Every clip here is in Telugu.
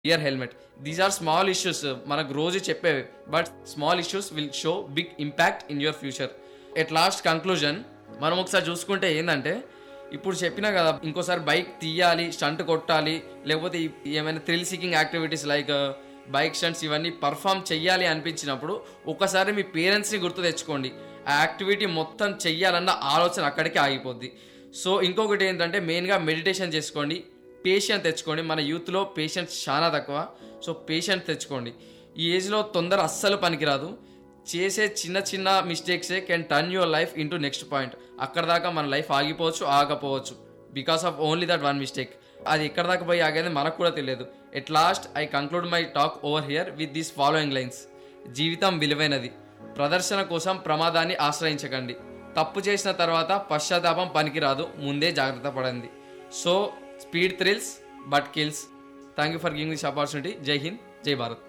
year helmet these are small issues మనకు రోజు చెప్పేవి but small issues will show big impact in your future at last conclusion మనం ఒకసారి చూసుకుంటే ఏంటంటే ఇప్పుడు చెప్పినా కదా ఇంకోసారి బైక్ తీయాలి స్టంట్ కొట్టాలి లేకపోతే ఈ- ఏమైనా thrill seeking activities like bike stunts ఇవన్నీ పర్ఫామ్ చెయ్యాలి అనిపించినప్పుడు ఒకసారి మీ పేరెంట్స్ని గుర్తు తెచ్చుకోండి ఆ యాక్టివిటీ మొత్తం చెయ్యాలన్న ఆలోచన అక్కడికి ఆగిపోద్ది సో ఇంకొకటి ఏంటంటే మెయిన్గా మెడిటేషన్ చేసుకోండి పేషెంట్ తెచ్చుకోండి మన యూత్లో పేషెంట్స్ చాలా తక్కువ సో పేషెంట్ తెచ్చుకోండి ఈ ఏజ్లో తొందర అస్సలు పనికిరాదు చేసే చిన్న చిన్న మిస్టేక్సే can turn your life into next point అక్కడ దాకా మన లైఫ్ ఆగిపోవచ్చు ఆగపోవచ్చు because of only that one mistake అది ఎక్కడ దాకా పోయి ఆగేది మనకు కూడా తెలియదు at last I conclude my talk over here with these following lines జీవితం విలువైనది ప్రదర్శన కోసం ప్రమాదాన్ని ఆశ్రయించకండి తప్పు చేసిన తర్వాత పశ్చాత్తాపం పనికిరాదు ముందే జాగ్రత్త పడండి so speed thrills but kills thank you for giving this opportunity జై హింద్ జై భారత్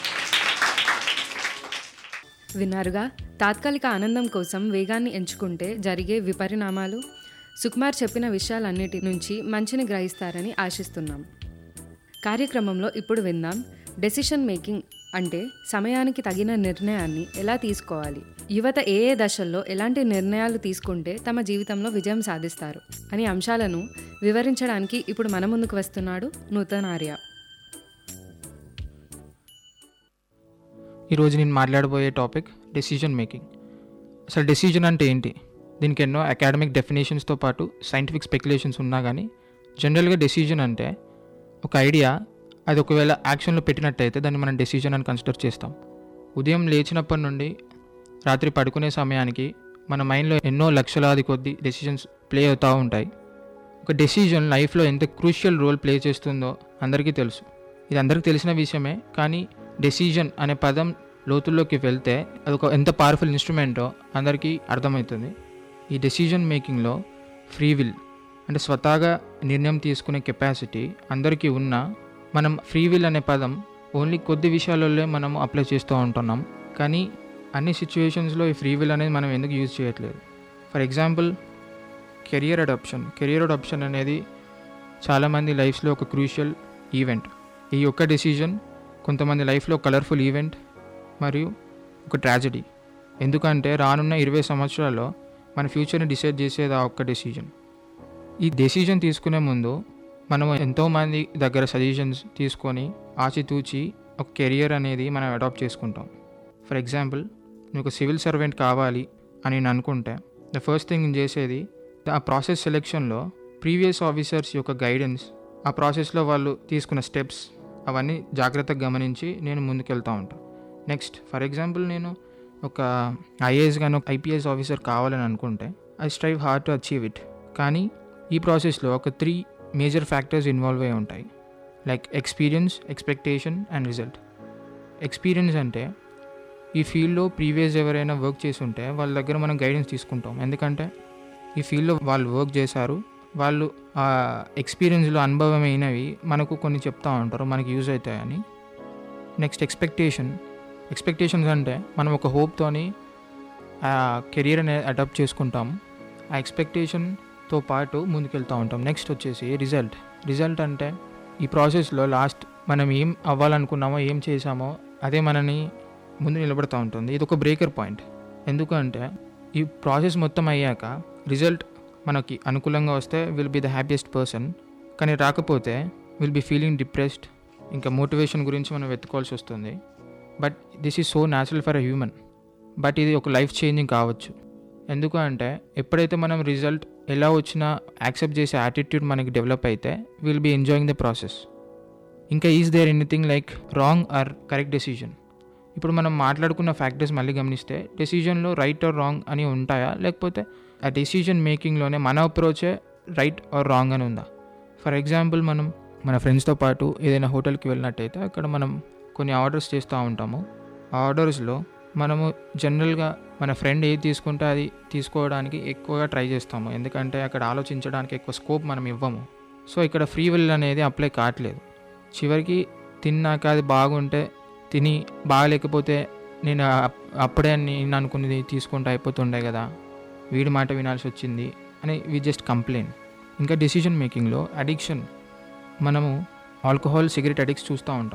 విన్నారుగా తాత్కాలిక ఆనందం కోసం వేగాన్ని ఎంచుకుంటే జరిగే విపరిణామాలు సుకుమార్ చెప్పిన విషయాలన్నిటి నుంచి మంచిని గ్రహిస్తారని ఆశిస్తున్నాం కార్యక్రమంలో ఇప్పుడు విందాం డెసిషన్ మేకింగ్ అంటే సమయానికి తగిన నిర్ణయాన్ని ఎలా తీసుకోవాలి యువత ఏ ఏ దశల్లో ఎలాంటి నిర్ణయాలు తీసుకుంటే తమ జీవితంలో విజయం సాధిస్తారు అనే అంశాలను వివరించడానికి ఇప్పుడు మన ముందుకు వస్తున్నాడు నూతన్ ఆర్య ఈరోజు నేను మాట్లాడబోయే టాపిక్ డెసిజన్ మేకింగ్ అసలు డెసిజన్ అంటే ఏంటి దీనికి ఎన్నో అకాడమిక్ డెఫినేషన్స్తో పాటు సైంటిఫిక్ స్పెక్యులేషన్స్ ఉన్నా కానీ జనరల్గా డెసిజన్ అంటే ఒక ఐడియా అది ఒకవేళ యాక్షన్లో పెట్టినట్టయితే దాన్ని మనం డెసిజన్ అని కన్సిడర్ చేస్తాం ఉదయం లేచినప్పటి నుండి రాత్రి పడుకునే సమయానికి మన మైండ్లో ఎన్నో లక్షలాది కొద్ది డెసిజన్స్ ప్లే అవుతూ ఉంటాయి ఒక డెసిజన్ లైఫ్లో ఎంత క్రూషియల్ రోల్ ప్లే చేస్తుందో అందరికీ తెలుసు ఇది అందరికీ తెలిసిన విషయమే కానీ డెసిజన్ అనే పదం లోతుల్లోకి వెళ్తే అది ఒక ఎంత పవర్ఫుల్ ఇన్స్ట్రుమెంటో అందరికీ అర్థమవుతుంది ఈ డెసిజన్ మేకింగ్లో ఫ్రీ విల్ అంటే స్వతహాగా నిర్ణయం తీసుకునే కెపాసిటీ అందరికీ ఉన్నా మనం ఫ్రీ విల్ అనే పదం ఓన్లీ కొద్ది విషయాలలో మనం అప్లై చేస్తూ ఉంటున్నాం కానీ అన్ని సిచ్యువేషన్స్లో ఈ ఫ్రీ విల్ అనేది మనం ఎందుకు యూజ్ చేయట్లేదు for example career adoption career adoption అనేది చాలామంది లైఫ్స్లో ఒక క్రూషియల్ ఈవెంట్ ఈ ఒక్క డెసిజన్ కొంతమంది లైఫ్లో కలర్ఫుల్ ఈవెంట్ మరియు ఒక ట్రాజడీ ఎందుకంటే రానున్న ఇరవై సంవత్సరాల్లో మన ఫ్యూచర్ని డిసైడ్ చేసేది ఆ ఒక్క డెసిజన్ ఈ డెసిజన్ తీసుకునే ముందు మనం ఎంతోమంది దగ్గర సజెషన్స్ తీసుకొని ఆచితూచి ఒక కెరియర్ అనేది మనం అడాప్ట్ చేసుకుంటాం ఫర్ ఎగ్జాంపుల్ నేను ఒక సివిల్ సర్వెంట్ కావాలి అని నేను అనుకుంటే ద ఫస్ట్ థింగ్ నేను చేసేది ఆ ప్రాసెస్ సెలెక్షన్లో ప్రీవియస్ ఆఫీసర్స్ యొక్క గైడెన్స్ ఆ ప్రాసెస్లో వాళ్ళు తీసుకున్న స్టెప్స్ అవన్నీ జాగ్రత్తగా గమనించి నేను ముందుకెళ్తూ ఉంటాను నెక్స్ట్ ఫర్ ఎగ్జాంపుల్ నేను ఒక ఐఏఎస్ కానీ ఒక ఐపీఎస్ ఆఫీసర్ కావాలని అనుకుంటే I strive hard to achieve it కానీ ఈ ప్రాసెస్లో ఒక త్రీ మేజర్ ఫ్యాక్టర్స్ ఇన్వాల్వ్ అయి ఉంటాయి like experience expectation and result experience అంటే ఈ ఫీల్డ్లో ప్రీవియస్ ఎవరైనా వర్క్ చేసి ఉంటే వాళ్ళ దగ్గర మనం గైడెన్స్ తీసుకుంటాం ఎందుకంటే ఈ ఫీల్డ్లో వాళ్ళు వర్క్ చేశారు వాళ్ళు ఆ ఎక్స్పీరియన్స్లో అనుభవమైనవి మనకు కొన్ని చెప్తా ఉంటారు మనకి యూజ్ అవుతాయని నెక్స్ట్ ఎక్స్పెక్టేషన్ ఎక్స్పెక్టేషన్స్ అంటే మనం ఒక హోప్తోని ఆ కెరీర్ అనేది అడాప్ట్ చేసుకుంటాం ఆ ఎక్స్పెక్టేషన్తో పాటు ముందుకెళ్తూ ఉంటాం నెక్స్ట్ వచ్చేసి రిజల్ట్ రిజల్ట్ అంటే ఈ ప్రాసెస్లో లాస్ట్ మనం ఏం అవ్వాలనుకున్నామో ఏం చేసామో అదే మనని ముందు నిలబడుతూ ఉంటుంది ఇది ఒక బ్రేకర్ పాయింట్ ఎందుకంటే ఈ ప్రాసెస్ మొత్తం అయ్యాక రిజల్ట్ మనకి అనుకూలంగా వస్తే will be the happiest person కానీ రాకపోతే విల్ బి ఫీలింగ్ డిప్రెస్డ్ ఇంకా మోటివేషన్ గురించి మనం వెతుకోవాల్సి వస్తుంది but this is so natural for a human but ఇది ఒక లైఫ్ చేంజింగ్ కావచ్చు ఎందుకు అంటే ఎప్పుడైతే మనం రిజల్ట్ ఎలా వచ్చినా యాక్సెప్ట్ చేసే యాటిట్యూడ్ మనకి డెవలప్ అయితే will be enjoying the process ఇంకా is there anything like wrong or correct decision ఇప్పుడు మనం మాట్లాడుకున్న ఫ్యాక్టర్స్ మళ్ళీ గమనిస్తే డెసిజన్లో రైట్ ఆర్ రాంగ్ అని ఉంటాయా లేకపోతే ఆ డెసిజన్ మేకింగ్లోనే మన అప్రోచే రైట్ ఆర్ రాంగ్ అని ఉందా ఫర్ ఎగ్జాంపుల్ మనం మన ఫ్రెండ్స్తో పాటు ఏదైనా హోటల్కి వెళ్ళినట్టయితే అక్కడ మనం కొన్ని ఆర్డర్స్ చేస్తూ ఉంటాము ఆ ఆర్డర్స్లో మనము జనరల్గా మన ఫ్రెండ్ ఏది తీసుకుంటే అది తీసుకోవడానికి ఎక్కువగా ట్రై చేస్తాము ఎందుకంటే అక్కడ ఆలోచించడానికి ఎక్కువ స్కోప్ మనం ఇవ్వము సో ఇక్కడ ఫ్రీ విల్ అనేది అప్లై కావట్లేదు చివరికి తిన్నాక అది బాగుంటే తిని బాగలేకపోతే నేను అప్- అప్పుడే నేను అనుకున్నది తీసుకుంటే అయిపోతుండే కదా వీడి మాట వినాల్సి వచ్చింది అని వి జస్ట్ కంప్లైంట్ ఇంకా డెసిషన్ మేకింగ్లో అడిక్షన్ మనము ఆల్కహాల్ సిగరెట్ అడిక్ట్స్ చూస్తూ ఉంటాం